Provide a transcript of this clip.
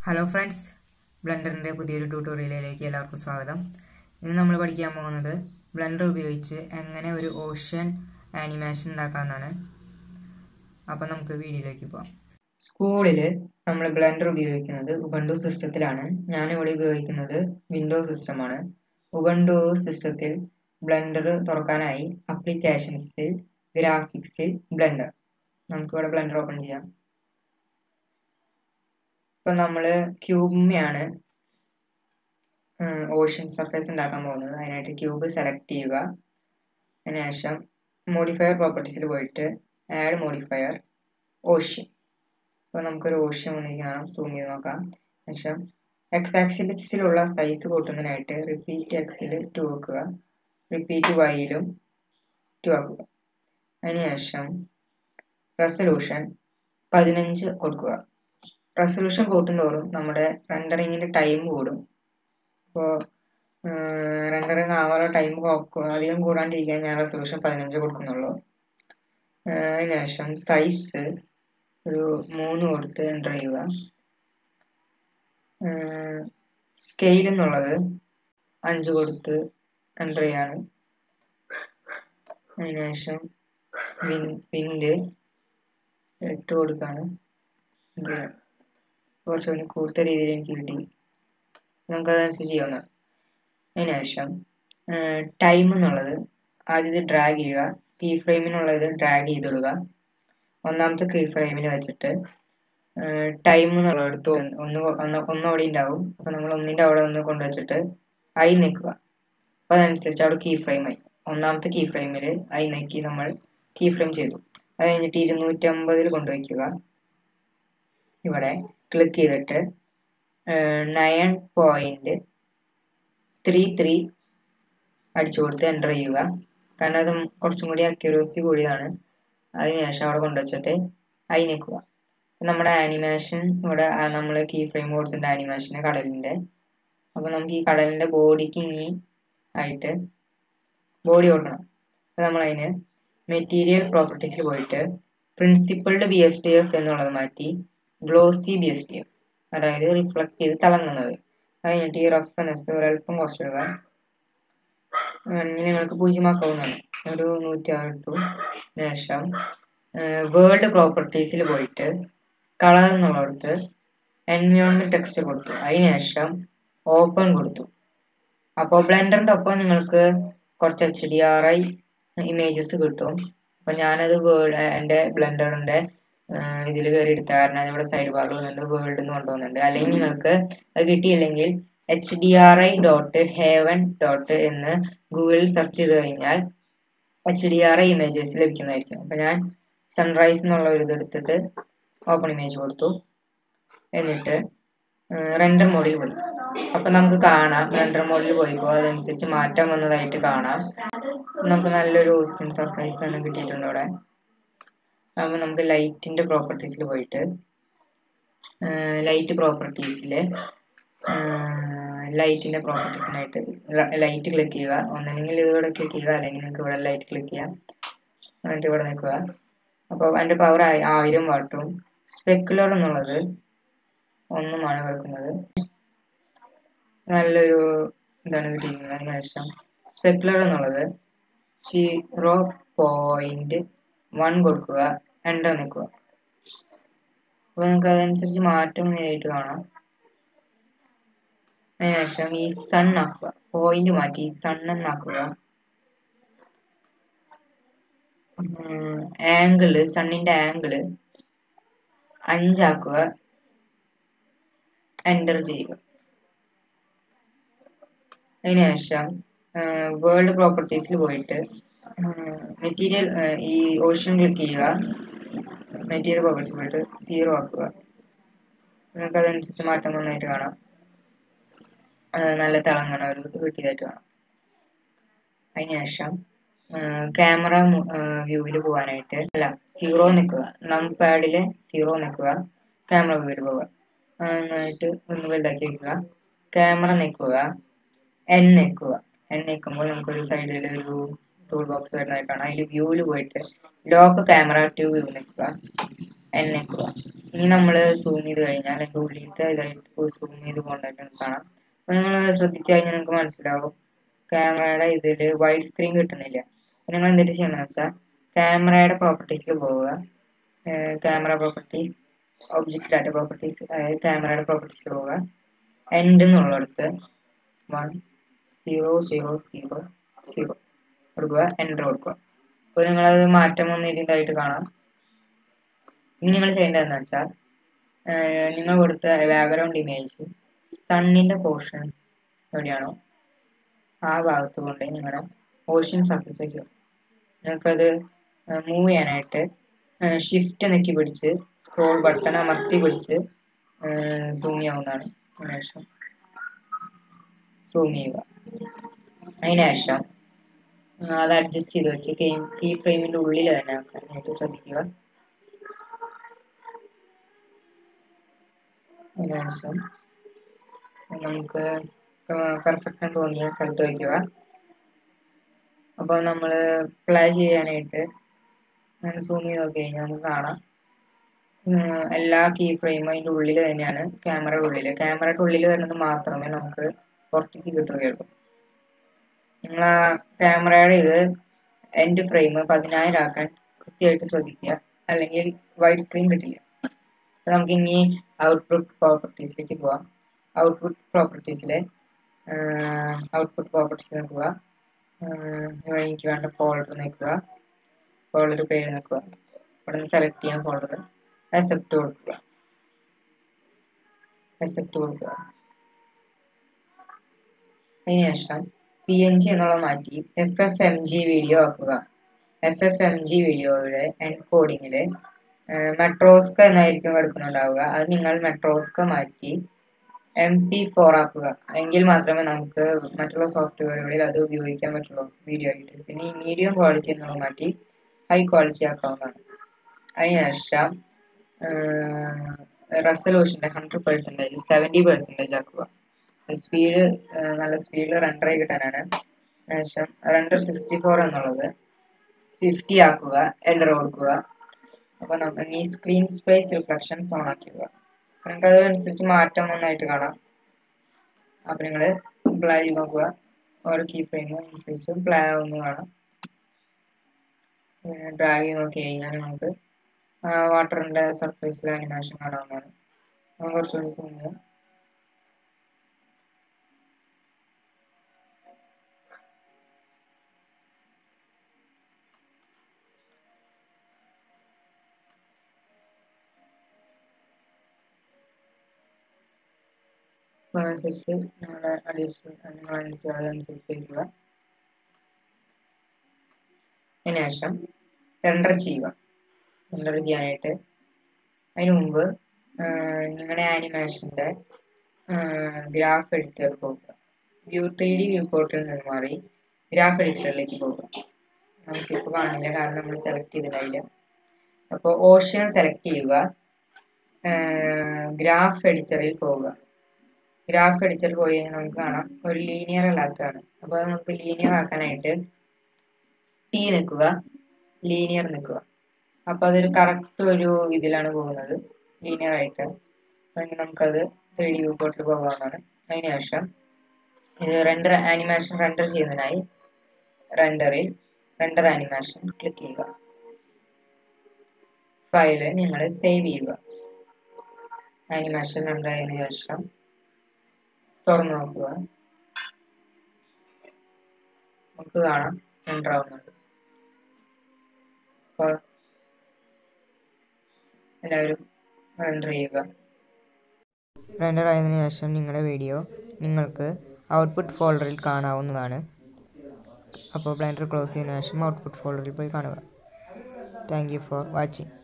hello friends ബ്ലെൻഡറിൻ്റെ പുതിയൊരു ട്യൂട്ടോറിയലിലേക്ക് എല്ലാവർക്കും സ്വാഗതം ഇന്ന് നമ്മൾ പഠിക്കാൻ പോകുന്നത് ബ്ലെൻഡർ ഉപയോഗിച്ച് എങ്ങനെ ഒരു ഓഷ്യൻ ആനിമേഷൻ ഉണ്ടാക്കാമെന്നാണ് അപ്പം നമുക്ക് വീഡിയോയിലേക്ക് പോകാം സ്കൂളിൽ നമ്മൾ ബ്ലെൻഡർ ഉപയോഗിക്കുന്നത് ഉബണ്ടു സിസ്റ്റത്തിലാണ് ഞാനിവിടെ ഉപയോഗിക്കുന്നത് വിൻഡോസ് സിസ്റ്റമാണ് ഉബണ്ടു സിസ്റ്റത്തിൽ ബ്ലെൻഡർ തുറക്കാനായി അപ്ലിക്കേഷൻസിൽ ഗ്രാഫിക്സിൽ ബ്ലെൻഡർ നമുക്കിവിടെ ബ്ലെൻഡർ ഓപ്പൺ ചെയ്യാം ഇപ്പം നമ്മൾ ക്യൂബിനെയാണ് ഓഷ്യൻ സർഫേസ് ഉണ്ടാക്കാൻ പോകുന്നത് അതിനായിട്ട് ക്യൂബ് സെലക്ട് ചെയ്യുക അതിനുശേഷം മോഡിഫയർ പ്രോപ്പർട്ടീസിൽ പോയിട്ട് ആഡ് മോഡിഫയർ ഓഷ്യൻ അപ്പോൾ നമുക്കൊരു ഓഷ്യൻ വന്നിരിക്കുന്ന കാണാം സൂം ചെയ്ത് നോക്കാം ശേഷം എക്സ് ആക്സിസിലുള്ള സൈസ് കൂട്ടുന്നതിനായിട്ട് റിപ്പീറ്റ് എക്സിൽ ടു വെക്കുക റിപ്പീറ്റ് വൈയിലും ടു ആക്കുക അതിനുശേഷം റെസൊല്യൂഷൻ പതിനഞ്ച് കൊടുക്കുക റെസൊല്യൂഷൻ കൂട്ടുന്തോറും നമ്മുടെ റെൻഡറിങ്ങിൻ്റെ ടൈം കൂടും ഇപ്പോൾ റെൻഡറിങ് ആവാനുള്ള ടൈം അധികം കൂടാണ്ടിരിക്കാൻ ഞാൻ റെസൊല്യൂഷൻ പതിനഞ്ച് കൊടുക്കുന്നുള്ളൂ അതിനുശേഷം സൈസ് ഒരു മൂന്ന് കൊടുത്ത് എൻ്റർ ചെയ്യുക സ്കെയിൽ എന്നുള്ളത് അഞ്ച് കൊടുത്ത് എൻ്റർ ചെയ്യാണ് അതിനുശേഷം വിൻ വിൻഡ് എട്ട് കൊടുക്കാണ് എൻ്റർ ചെയ്യാം കുറച്ചുകൂടി കൂടുതൽ രീതിയിൽ എനിക്ക് കിട്ടി നമുക്കതനുസരിച്ച് ചെയ്യാവുന്നതാണ് അതിനുശേഷം ടൈം എന്നുള്ളത് ആദ്യം ഡ്രാഗ് ചെയ്യുക കീ ഫ്രെയിമിനുള്ളത് ഡ്രാഗ് ചെയ്തിടുക ഒന്നാമത്തെ കീ ഫ്രെയിമിൽ വെച്ചിട്ട് ടൈം എന്നുള്ളടത്ത് ഒന്ന് ഒന്ന് ഒന്നവിടെ ഉണ്ടാവും അപ്പോൾ നമ്മൾ ഒന്നിൻ്റെ അവിടെ ഒന്ന് കൊണ്ടുവച്ചിട്ട് ഐ നിൽക്കുക അപ്പോൾ അതനുസരിച്ച് അവിടെ കീ ഫ്രെയിം ആയി ഒന്നാമത്തെ കീ ഫ്രെയിമിൽ ഐ നീക്കി നമ്മൾ കീ ഫ്രെയിം ചെയ്തു അത് കഴിഞ്ഞിട്ട് ഇരുന്നൂറ്റമ്പതിൽ കൊണ്ടുവയ്ക്കുക ഇവിടെ ക്ലിക്ക് ചെയ്തിട്ട് നയൻ പോയിന്റ് ത്രീ ത്രീ അടിച്ചു കൊടുത്ത് എൻ്റർ ചെയ്യുക കാരണം അത് കുറച്ചും കൂടി അക്യൂറസി കൂടിയതാണ് അതിനുശേഷം അവിടെ കൊണ്ടുവച്ചിട്ട് അയി നിൽക്കുക നമ്മുടെ ആനിമേഷൻ ഇവിടെ നമ്മൾ കീ ഫ്രെയിം കൊടുത്തിട്ടുണ്ട് ആനിമേഷന് കടലിൻ്റെ അപ്പോൾ നമുക്ക് ഈ കടലിൻ്റെ ബോഡിക്ക് ഇനി ആയിട്ട് ബോഡി കൊടുക്കണം അപ്പോൾ നമ്മളതിന് മെറ്റീരിയൽ പ്രോപ്പർട്ടീസിൽ പോയിട്ട് principled B S D F എന്നുള്ളത് മാറ്റി glossy B S D F അതായത് റിഫ്ലക്ട് ചെയ്ത് തിളങ്ങുന്നത് അത് കഴിഞ്ഞിട്ട് ഈ റഫ്നെസ് ഒരല്പം കുറച്ചിടുക വേണമെങ്കിൽ നിങ്ങൾക്ക് പൂജ്യമാക്കാവുന്നതാണ് ഒരു നൂറ്റി ആറ് ഇട്ടു ശേഷം വേൾഡ് പ്രോപ്പർട്ടീസിൽ പോയിട്ട് കളർ എന്നുള്ളിടത്ത് എൻവയോൺമെന്റ് ടെക്സ്റ്റ് കൊടുത്തു അതിനുശേഷം ഓപ്പൺ കൊടുത്തു അപ്പോൾ ബ്ലെൻഡറിൻ്റെ ഒപ്പം നിങ്ങൾക്ക് കുറച്ച് H D R I images കിട്ടും അപ്പം ഞാനത് വേൾഡ് എൻ്റെ ബ്ലെൻഡറിൻ്റെ ഇതിൽ കയറി എടുത്ത കാരണം ഇവിടെ സൈഡ് ബാറിൽ വന്നിട്ട് വേൾഡ് എന്ന് കൊണ്ടുവന്നിട്ടുണ്ട് അല്ലെങ്കിൽ നിങ്ങൾക്ക് അത് കിട്ടിയില്ലെങ്കിൽ H D R I dot haven dot എന്ന് ഗൂഗിളിൽ സെർച്ച് ചെയ്ത് കഴിഞ്ഞാൽ H D R I images ലഭിക്കുന്നതായിരിക്കും അപ്പം ഞാൻ സൺറൈസ് എന്നുള്ള ഒരു ഇത് എടുത്തിട്ട് ഓപ്പൺ ഇമേജ് കൊടുത്തു എന്നിട്ട് റെൻഡർ മോഡിൽ പോയി അപ്പം നമുക്ക് കാണാം റെൻഡർ മോഡിൽ പോയപ്പോൾ അതനുസരിച്ച് മാറ്റം വന്നതായിട്ട് കാണാം നമുക്ക് നല്ലൊരു ഓസ്റ്റിൻ സർപ്രൈസ് തന്നെ കിട്ടിയിട്ടുണ്ട് അവിടെ അപ്പോൾ നമുക്ക് ലൈറ്റിൻ്റെ പ്രോപ്പർട്ടീസിൽ പോയിട്ട് ലൈറ്റ് പ്രോപ്പർട്ടീസിൽ ലൈറ്റിൻ്റെ പ്രോപ്പർട്ടീസിനായിട്ട് ലൈറ്റ് ക്ലിക്ക് ചെയ്യുക ഒന്നല്ലെങ്കിൽ ഇതിവിടെ ക്ലിക്ക് ചെയ്യുക അല്ലെങ്കിൽ നിങ്ങൾക്ക് ഇവിടെ ലൈറ്റ് ക്ലിക്ക് ചെയ്യാം എന്നിട്ട് ഇവിടെ നിൽക്കുക അപ്പോൾ അതിൻ്റെ പവർ ആയിരം വാട്ടും സ്പെക്കുലർ എന്നുള്ളത് ഒന്നുമാണ് കിടക്കുന്നത് നല്ലൊരു ഇതാണ് കിട്ടിയിരിക്കുന്നത് അതിന് ശേഷം സ്പെക്കുലർ എന്നുള്ളത് സീറോ പോയിൻറ്റ് വൺ കൊടുക്കുക എൻ്റർ നിൽക്കുക അപ്പോൾ നിങ്ങൾക്ക് അതനുസരിച്ച് മാറ്റം നേരിട്ട് കാണാം അതിനുശേഷം ഈ സൺ ആക്കുക പോയിന്റ് മാറ്റി സൺ എന്നാക്കുക ആംഗിള് സണ്ണിന്റെ ആംഗിള് അഞ്ചാക്കുക എൻ്റർ ചെയ്യുക അതിനുശേഷം വേൾഡ് പ്രോപ്പർട്ടീസിൽ പോയിട്ട് മെറ്റീരിയൽ ഈ ഓഷ്യൻ ക്ലിക്ക് ചെയ്യുക മെറ്റീരിയൽ പ്രോപ്പർട്ടീസ് പോയിട്ട് സീറോ ആക്കുക നിങ്ങൾക്ക് അതനുസരിച്ച് മാറ്റം വന്നായിട്ട് കാണാം നല്ല തിളങ്ങണ ഒരു കിട്ടിയതായിട്ട് കാണാം അതിനുശേഷം ക്യാമറ വ്യൂവിൽ പോകാനായിട്ട് അല്ല സീറോ നിൽക്കുക നം പാഡിൽ സീറോ നിൽക്കുക ക്യാമറ വ്യൂവിൽ പോവുക നന്നായിട്ട് ഒന്ന് വലുതാക്കി വെക്കുക ക്യാമറ നിൽക്കുക എൻ നിൽക്കുക എൻ നിൽക്കുമ്പോൾ നമുക്കൊരു സൈഡിൽ ഒരു ടൂൾ ബോക്സ് വരുന്നതായിട്ട് കാണാം അതിൽ വ്യൂവിൽ പോയിട്ട് ലോക്ക് ക്യാമറ ടു വ്യൂ നിൽക്കുക എൻ നിൽക്കുക ഇനി നമ്മൾ സൂം ചെയ്ത് കഴിഞ്ഞാൽ അതിൻ്റെ ഉള്ളിലത്തെ ഇതായിട്ട് സൂം ചെയ്ത് കൊണ്ടായിട്ട് കാണാം അപ്പോൾ നിങ്ങൾ ശ്രദ്ധിച്ചു കഴിഞ്ഞാൽ നിങ്ങൾക്ക് മനസ്സിലാവും ക്യാമറയുടെ ഇതിൽ വൈഡ് സ്ക്രീൻ കിട്ടുന്നില്ല അപ്പോൾ നിങ്ങൾ എന്തിട്ട് ചെയ്യണമെന്ന് വെച്ചാൽ ക്യാമറയുടെ പ്രോപ്പർട്ടീസിൽ പോവുക camera properties object data properties അതായത് ക്യാമറയുടെ പ്രോപ്പർട്ടീസിൽ പോവുക എൻഡ് എന്നുള്ളിടത്ത് one zero zero zero zero കൊടുക്കുക എൻ്റർ കൊടുക്കുക അപ്പോൾ നിങ്ങളത് മാറ്റം വന്നിരുന്നതായിട്ട് കാണാം ഇനി നിങ്ങൾ ചെയ്യേണ്ടതെന്ന് വെച്ചാൽ നിങ്ങൾ കൊടുത്ത ബാക്ക്ഗ്രൗണ്ട് ഇമേജ് സണ്ണിൻ്റെ പോർഷൻ എവിടെയാണോ ആ ഭാഗത്ത് കൊണ്ട് നിങ്ങളുടെ ഓഷ്യൻ സർഫസ് വയ്ക്കുക നിങ്ങൾക്കത് മൂവ് ചെയ്യാനായിട്ട് ഷിഫ്റ്റ് നെക്കി പിടിച്ച് സ്ക്രോൾ ബട്ടൺ അമർത്തി പിടിച്ച് സൂം ചെയ്യാവുന്നതാണ് അതിനുശേഷം സൂം ചെയ്യുക അതിനുശേഷം അത് അഡ്ജസ്റ്റ് ചെയ്ത് വെച്ച് കീ ഫ്രെയിമിൻ്റെ ഉള്ളിൽ തന്നെ ആക്കാനായിട്ട് ശ്രദ്ധിക്കുക അതിനുശേഷം നമുക്ക് പെർഫെക്റ്റ് എന്ന് തോന്നിയ സ്ഥലത്ത് വയ്ക്കുക അപ്പോൾ നമ്മൾ പ്ലേ ചെയ്യാനായിട്ട് സൂം ചെയ്ത് നോക്കി കഴിഞ്ഞാൽ നമുക്ക് കാണാം എല്ലാ കീ ഫ്രെയിമും അതിൻ്റെ ഉള്ളിൽ തന്നെയാണ് ക്യാമറയുടെ ഉള്ളിൽ ക്യാമറയുടെ ഉള്ളിൽ വരുന്നത് മാത്രമേ നമുക്ക് പുറത്തേക്ക് കിട്ടുകയുള്ളൂ നിങ്ങൾ ആ ക്യാമറയുടെ ഇത് എൻഡ് ഫ്രെയിം പതിനായിരം ആക്കാൻ കൃത്യമായിട്ട് ശ്രദ്ധിക്കുക അല്ലെങ്കിൽ വൈഡ് സ്ക്രീൻ കിട്ടില്ല അപ്പോൾ നമുക്ക് ഇനി ഔട്ട്പുട്ട് പ്രോപ്പർട്ടീസിലേക്ക് പോവാം ഔട്ട്പുട്ട് പ്രോപ്പർട്ടീസിലെ ഔട്ട്പുട്ട് പ്രോപ്പർട്ടീസ് നോക്കുക എനിക്ക് വേണ്ട ഫോൾഡർ നിൽക്കുക ഫോൾഡർ പേര് നിൽക്കുക ഇവിടെ നിന്ന് സെലക്ട് ചെയ്യാൻ ഫോൾഡർ അക്സെപ്റ്റ് കൊടുക്കുക അക്സെപ്റ്റ് കൊടുക്കുക അതിനുശേഷം പി എൻ ജി എന്നുള്ളത് മാറ്റി F F M G video ആക്കുക എഫ് എഫ് എം ജി വീഡിയോയുടെ എൻകോഡിങ്ങിൽ മെട്രോസ്ക എന്നായിരിക്കും എടുക്കുന്നുണ്ടാവുക അത് നിങ്ങൾ മെട്രോസ്ക മാറ്റി എം പി ഫോർ ആക്കുക എങ്കിൽ മാത്രമേ നമുക്ക് മറ്റുള്ള സോഫ്റ്റ്വെയറുകളിൽ അത് ഉപയോഗിക്കാൻ പറ്റുള്ളൂ വീഡിയോ ആയിട്ട് പിന്നെ ഈ മീഡിയം ക്വാളിറ്റി എന്നുള്ളത് മാറ്റി ഹൈ ക്വാളിറ്റി ആക്കാവുന്നതാണ് അതിനുശേഷം റെസൊല്യൂഷൻ്റെ ഹൺഡ്രഡ് പെർസെൻറ്റേജ് സെവൻറ്റി പെർസെൻറ്റേജ് ആക്കുക സ്പീഡ് നല്ല സ്പീഡിൽ റെൻഡർ ആയി കിട്ടാനാണ് ശേഷം റെൻഡർ സിക്സ്റ്റി ഫോർ എന്നുള്ളത് ഫിഫ്റ്റി ആക്കുക എൻ്റർ കൊടുക്കുക അപ്പോൾ നമ്മൾ ഈ സ്ക്രീൻ സ്പേസ് റിഫ്ലക്ഷൻസ് ഓൺ ആക്കുക നിങ്ങൾക്ക് അതനുസരിച്ച് മാറ്റം നന്നായിട്ട് കാണാം അപ്പോൾ നിങ്ങൾ പ്ലേ ചെയ്ത് നോക്കുക ഓരോ കീ ഫ്രെയിമും അനുസരിച്ച് പ്ലേ ആവുന്ന കാണാം ഡ്രാഗ് ചെയ്ത് നോക്കി കഴിഞ്ഞാൽ നമുക്ക് വാട്ടറിൻ്റെ സർഫേസിൽ അനിമേഷൻ കാണാവുന്നതാണ് നമുക്ക് കുറച്ചുകൂടി സൂം ചെയ്യാം അതനുസരിച്ച് നിങ്ങളുടെ അഡീഷണൽ നിങ്ങൾ അതനുസരിച്ച് വയ്ക്കുക അതിനുശേഷം റെൻഡർ ചെയ്യുക റെൻഡർ ചെയ്യാനായിട്ട് അതിന് മുമ്പ് നിങ്ങളുടെ ആനിമേഷൻ്റെ ഗ്രാഫ് എഡിറ്റർ പോകുക വ്യൂ ത്രീ ഡി വ്യൂ പോർട്ടിൽ നിന്ന് മാറി ഗ്രാഫ് എഡിറ്ററിലേക്ക് പോകുക നമുക്കിപ്പോൾ കാണില്ല കാരണം നമ്മൾ സെലക്ട് ചെയ്തിട്ടില്ല അപ്പോൾ ഓഷ്യൻ സെലക്ട് ചെയ്യുക ഗ്രാഫ് എഡിറ്ററിൽ പോവുക ഗ്രാഫ് എഡിറ്റർ പോയി കഴിഞ്ഞാൽ നമുക്ക് കാണാം ഒരു ലീനിയർ അല്ലാത്തതാണ് അപ്പോൾ അത് നമുക്ക് ലീനിയർ ആക്കാനായിട്ട് ടി നിൽക്കുക ലീനിയർ നിൽക്കുക അപ്പോൾ അതൊരു കറക്റ്റ് ഒരു ഇതിലാണ് പോകുന്നത് ലീനിയർ ആയിട്ട് അല്ലെങ്കിൽ നമുക്കത് ത്രീ ഡി വ്യൂ പോർട്ടിൽ പോകാവുന്നതാണ് അതിനുശേഷം ഇത് റെൻഡർ ആനിമേഷൻ റെൻഡർ ചെയ്യുന്നതിനായി റെൻഡറിൽ റെൻഡർ ആനിമേഷൻ ക്ലിക്ക് ചെയ്യുക ഫയല് നിങ്ങൾ സേവ് ചെയ്യുക ആനിമേഷൻ റെൻഡർ ആയതിനു ശേഷം തുറന്നു നോക്കുക നമുക്ക് കാണാം റെൻഡർ ആവുന്നുണ്ട് അപ്പോൾ എല്ലാവരും റെൻഡർ ചെയ്യുക റെൻഡർ ആയതിനു ശേഷം നിങ്ങളുടെ വീഡിയോ നിങ്ങൾക്ക് ഔട്ട്പുട്ട് ഫോൾഡറിൽ കാണാവുന്നതാണ് അപ്പോൾ ബ്ലെൻഡർ ക്ലോസ് ചെയ്തതിനു ശേഷം ഔട്ട്പുട്ട് ഫോൾഡറിൽ പോയി കാണുക താങ്ക് യു ഫോർ വാച്ചിങ്